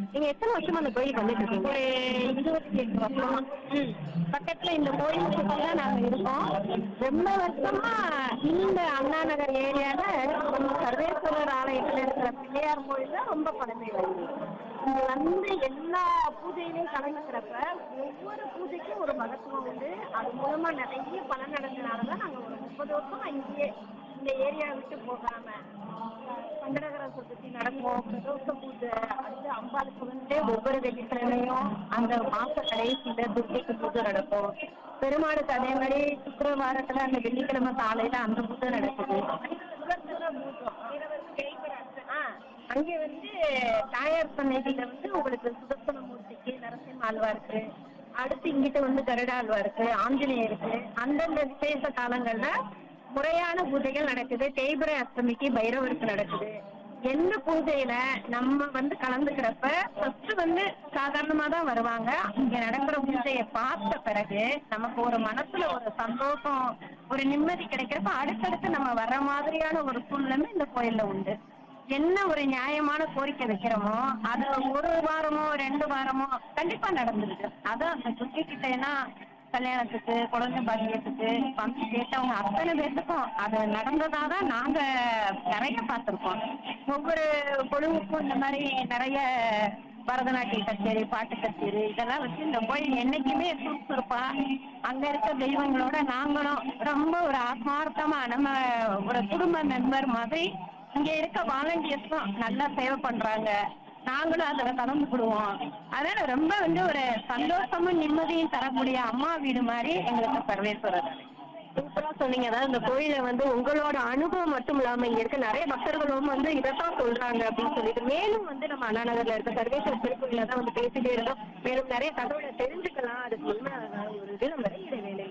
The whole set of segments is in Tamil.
நீங்க எத்தனை வருஷமா அந்த கோயிலுக்கு வந்துட்டு இருக்கீங்க ஒரு இருபத்தி எட்டு வருஷம் ம். பக்கத்துல இந்த கோயில் சுத்தி தான் நாங்க இருக்கோம் ரொம்ப வருஷமா இந்த அண்ணா நகர் ஏரியால நம்ம சர்வேஸ்வரர் ஆலயத்துல இருக்கிற பிள்ளையார் கோயில் தான் ரொம்ப பழமை வாய்ந்தது இங்க வந்து எல்லா பூஜையிலையும் கலந்துக்கிறப்ப ஒவ்வொரு பூஜைக்கும் ஒரு மகத்துவம் உண்டு அது மூலமா நிறைய பலன் அடைஞ்சனால தான் நாங்க ஒரு முப்பது வருஷமா இங்கேயே இந்த ஏரியா விட்டு போகாம சங்கடகர சதுர்த்தி நடக்கும் பிரதோஷ பூஜை அடுத்து அம்பாளுக்கு வந்து ஒவ்வொரு வெள்ளிக்கிழமையும் அந்த மாச கடைசியில துர்க்கைக்கு பூஜை நடக்கும் பெருமாளுக்கு அதே மாதிரி சுக்கிரவாரத்துல அந்த வெள்ளிக்கிழமை காலையில அந்த பூஜை நடக்குது சுதர்சன பூஜை ஆ, அங்கே வந்து தாயார் சன்னதியில வந்து உங்களுக்கு சுதர்சன மூர்த்திக்கு நரசிம்ம ஆழ்வா இருக்கு அடுத்து இங்கிட்ட வந்து கருடாழ்வா இருக்கு ஆஞ்சநேயர் இருக்கு அந்தந்த விசேஷ காலங்கள்ல முறையான பூஜைகள் நடக்குது தேய்பிரை அஷ்டமிக்கு பைரவருக்கு நடக்குது எந்த பூஜையில நம்ம வந்து கலந்துக்கிறப்ப ஃபர்ஸ்ட் வந்து சாதாரணமா தான் வருவாங்க இங்க நடக்கிற பூஜையை பார்த்த பிறகு நமக்கு ஒரு மனசுல ஒரு சந்தோஷம் ஒரு நிம்மதி கிடைக்கிறப்ப அடுத்தடுத்து நம்ம வர்ற மாதிரியான ஒரு சூழ்நிலை இந்த கோயில்ல உண்டு என்ன ஒரு நியாயமான கோரிக்கை வைக்கிறோமோ அது ஒரு வாரமோ ரெண்டு வாரமோ கண்டிப்பா நடந்துருக்கு அதான் அந்த சுத்தி கிட்டேனா கல்யாணத்துக்கு குழந்தை பாக்கியத்துக்கு வந்து கேட்டவங்க அத்தனை பேர்த்துக்கும் அது நடந்ததாதான் நாங்க நிறைய பார்த்திருக்கோம் ஒவ்வொரு குழுவுக்கும் இந்த மாதிரி நிறைய பரதநாட்டிய கச்சேரி பாட்டு கச்சேரி இதெல்லாம் வச்சு இந்த கோயில் என்னைக்குமே சுறுசுறுப்பா அங்க இருக்க தெய்வங்களோட நாங்களும் ரொம்ப ஒரு ஆத்மார்த்தமா நம்ம ஒரு குடும்ப மெம்பர் மாதிரி இங்க இருக்க வாலண்டியர்ஸும் நல்லா சேவை பண்றாங்க நாங்களும் அதுல கலந்துக்கிடுவோம் அதனால ரொம்ப வந்து ஒரு சந்தோஷமும் நிம்மதியும் தரக்கூடிய அம்மா வீடு மாதிரி எங்களுக்கு சர்வேஸ்வரர் சூப்பரா சொன்னீங்க அதாவது இந்த கோயில வந்து உங்களோட அனுபவம் மட்டும் இல்லாம இங்க இருக்க நிறைய பக்தர்களும் வந்து இதைத்தான் சொல்றாங்க அப்படின்னு சொல்லிட்டு மேலும் வந்து நம்ம அண்ணா நகர்ல இருக்க சர்வேஸ்வரர் திருக்கோயில தான் வந்து பேசிட்டே இருந்தோம் மேலும் நிறைய தகவலை தெரிஞ்சுக்கலாம் அதுக்கு முன்னாடி ஒரு இது நம்ம இடைவேளை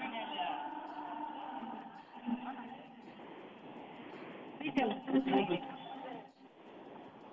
வீட்டில்